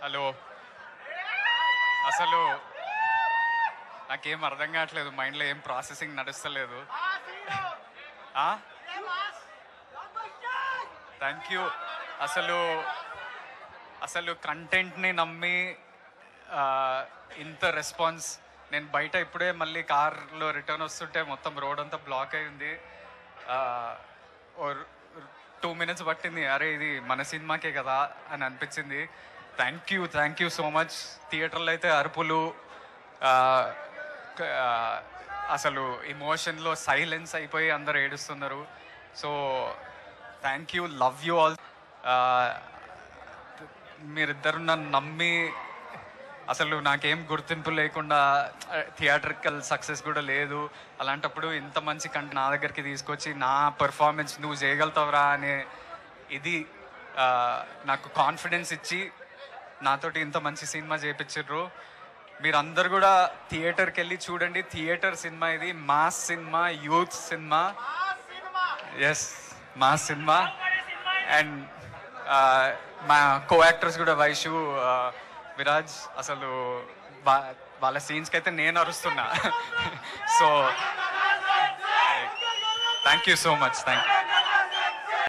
hello అసలు నాకేం అర్థం కావట్లేదు మైండ్లో ఏం ప్రాసెసింగ్ నడుస్తలేదు థ్యాంక్ యూ అసలు అసలు కంటెంట్ని నమ్మి ఆ, ఇంత రెస్పాన్స్ నేను బయట ఇప్పుడే మళ్ళీ కార్లో రిటర్న్ వస్తుంటే మొత్తం రోడ్ అంతా బ్లాక్ అయింది టూ మినిట్స్ పట్టింది అరే ఇది మన సినిమాకే కదా అని అనిపించింది thank you thank you so much థియేటర్లో అయితే అరుపులు ఆ, క- ఆ, అసలు ఇమోషన్లో సైలెన్స్ అయిపోయి అందరు ఏడుస్తున్నారు so thank you love you all మీరిద్దరు నన్ను నమ్మి అసలు నాకేం గుర్తింపు లేకుండా థియేటర్కల్ సక్సెస్ కూడా లేదు అలాంటప్పుడు ఇంత మంచి కంట నా దగ్గరికి తీసుకొచ్చి నా పర్ఫార్మెన్స్ నువ్వు చేయగలుగుతావురా అనే ఇది ఆ, నాకు కాన్ఫిడెన్స్ ఇచ్చి నాతోటి ఇంత మంచి సినిమా చేయించారు మీరందరు కూడా థియేటర్కి వెళ్ళి చూడండి థియేటర్ సినిమా ఇది mass cinema youth cinema yes మా సినిమా అండ్ మా కో యాక్టర్స్ కూడా వైషు ఆ, విరాజ్ అసలు వా- వాళ్ళ సీన్స్కి అయితే నేను అరుస్తున్నా so thank you so much thank you